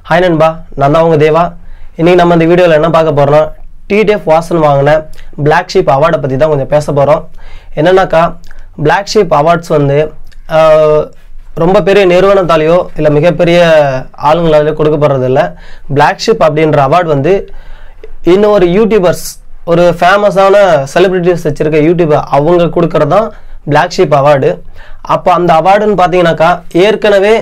hi நண்பா நான் தான் உங்கள் தேவா இன்றைக்கி நம்ம இந்த வீடியோவில் என்ன பார்க்க போகிறோம்னா டிடிஎஃப் வாசன் வாங்கின Black ஷீப் அவார்டை பற்றி தான் கொஞ்சம் பேச போகிறோம் என்னன்னாக்கா Black ஷீப் அவார்ட்ஸ் வந்து ஆஹ், ரொம்ப பெரிய நிறுவனத்தாலேயோ இல்லை மிகப்பெரிய ஆளுங்களாலேயோ கொடுக்கப்படுறது இல்லை Black ஷீப் அப்படின்ற அவார்டு வந்து இன்னொரு யூடியூபர்ஸ் ஒரு ஃபேமஸான செலிபிரிட்டிஸ் வச்சிருக்க யூடியூபர் அவங்க கொடுக்கறது தான் Black ஷீப் அவார்டு அப்போ அந்த அவார்டுன்னு பார்த்தீங்கன்னாக்கா ஏற்கனவே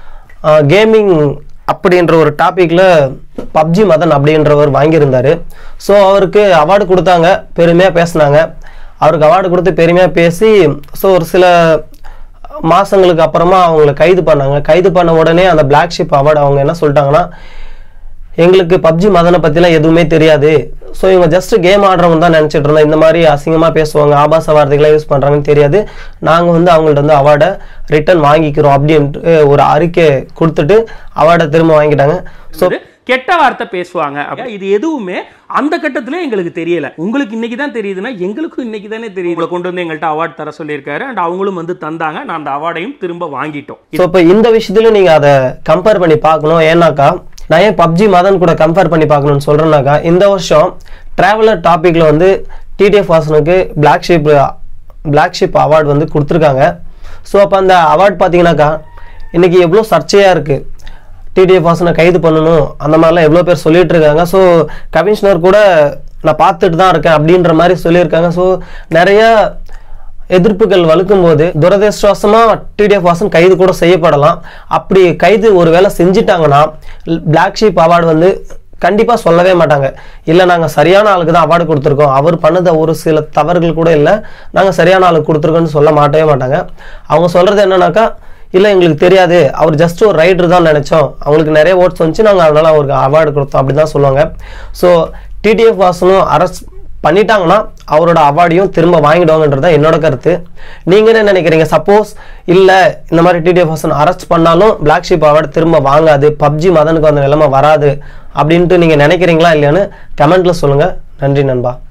கேமிங் அப்படின்ற ஒரு டாப்பிக்கில் பப்ஜி மதன் அப்படின்றவர் வாங்கியிருந்தார் ஸோ அவருக்கு அவார்டு கொடுத்தாங்க பெருமையாக பேசினாங்க அவருக்கு அவார்டு கொடுத்து பெருமையாக பேசி ஸோ ஒரு சில மாதங்களுக்கு அப்புறமா அவங்கள கைது பண்ணாங்க கைது பண்ண உடனே அந்த Black ஷிப் அவார்டு அவங்க என்ன சொல்லிட்டாங்கன்னா எங்களுக்கு பப்ஜி மதனை பற்றிலாம் எதுவுமே தெரியாது ஸோ இவங்க ஜஸ்ட் கேம் ஆடுறவங்க தான் நினச்சிட்டு இருந்தோம் இந்த மாதிரி அசிங்கமாக பேசுவாங்க ஆபாச வார்த்தைகளை யூஸ் பண்ணுறாங்கன்னு தெரியாது நாங்கள் வந்து அவங்கள்ட்ட வந்து அவார்டை ரிட்டர்ன் வாங்கிக்கிறோம் அப்படின்ட்டு ஒரு அறிக்கை கொடுத்துட்டு அவார்டை திரும்ப வாங்கிட்டாங்க ஸோ வந்து கெட்ட வார்த்தை பேசுவாங்க அப்ப இது எதுவுமே அந்த கட்டத்துல எங்களுக்கு தெரியல உங்களுக்கு இன்னைக்கு தான் தெரியுதுன்னா எங்களுக்கும் இன்னைக்கு தானே தெரியுது உங்களை கொண்டு வந்து எங்கள்கிட்ட அவார்ட் தர சொல்லியிருக்காரு அண்ட் அவங்களும் வந்து தந்தாங்க நான் அந்த அவார்டையும் திரும்ப வாங்கிட்டோம் ஸோ இப்போ இந்த விஷயத்துலையும் நீங்கள் அதை கம்பேர் பண்ணி பார்க்கணும் ஏன்னாக்கா நான் ஏன் பப்ஜி மதன் கூட கம்பேர் பண்ணி பார்க்கணும்னு சொல்கிறேன்னாக்கா இந்த வருஷம் ட்ராவலர் டாப்பிக்கில் வந்து டிடிஎஃப் வாசனுக்கு Black sheep Black sheep award வந்து கொடுத்துருக்காங்க ஸோ அப்போ அந்த அவார்டு பார்த்தீங்கன்னாக்கா இன்றைக்கி எவ்வளோ சர்ச்சையாக இருக்குது டிடிஎஃப் வாசனை கைது பண்ணணும் அந்த மாதிரிலாம் எவ்வளோ பேர் சொல்லிட்டு இருக்காங்க ஸோ கமிஷனர் கூட நான் பார்த்துட்டு தான் இருக்கேன் அப்படின்ற மாதிரி சொல்லியிருக்காங்க ஸோ நிறைய எதிர்ப்புகள் வலுக்கும் போது துரதிருஷ்டவசமா டிடிஎஃப் வாசன் கைது கூட செய்யப்படலாம் அப்படி கைது ஒருவேளை செஞ்சிட்டாங்கன்னா Black ஷீப் அவார்டு வந்து கண்டிப்பா சொல்லவே மாட்டாங்க இல்ல நாங்க சரியான ஆளுக்கு தான் அவார்டு கொடுத்துருக்கோம் அவர் பண்ணத ஒரு சில தவறுகள் கூட இல்ல நாங்க சரியான ஆளுக்கு கொடுத்துருக்கோம்னு சொல்ல மாட்டவே மாட்டாங்க அவங்க சொல்றது என்னன்னாக்கா இல்ல எங்களுக்கு தெரியாது அவர் ஜஸ்ட் ஒரு ரைடர் தான் நினைச்சோம் அவங்களுக்கு நிறைய ஓட்ஸ் வந்துச்சு நாங்க அதனால அவருக்கு அவார்டு கொடுத்தோம் அப்படி தான் சொல்லுவாங்க ஸோ டிடிஎஃப் வாசனும் அரசு பண்ணிட்டாங்கன்னா அவரோட அவார்டையும் திரும்ப வாங்கிடுவாங்கன்றது தான் என்னோட கருத்து நீங்க என்ன நினைக்கிறீங்க சப்போஸ் இல்ல இந்த மாதிரி டிடிஎஃப் ஹாசன் அரெஸ்ட் பண்ணாலும் Black ஷீப் அவார்டு திரும்ப வாங்காது பப்ஜி மதனுக்கு அந்த நிலைமை வராது அப்படின்ட்டு நீங்க நினைக்கிறீங்களா இல்லையான்னு கமெண்ட்ல சொல்லுங்க நன்றி நண்பா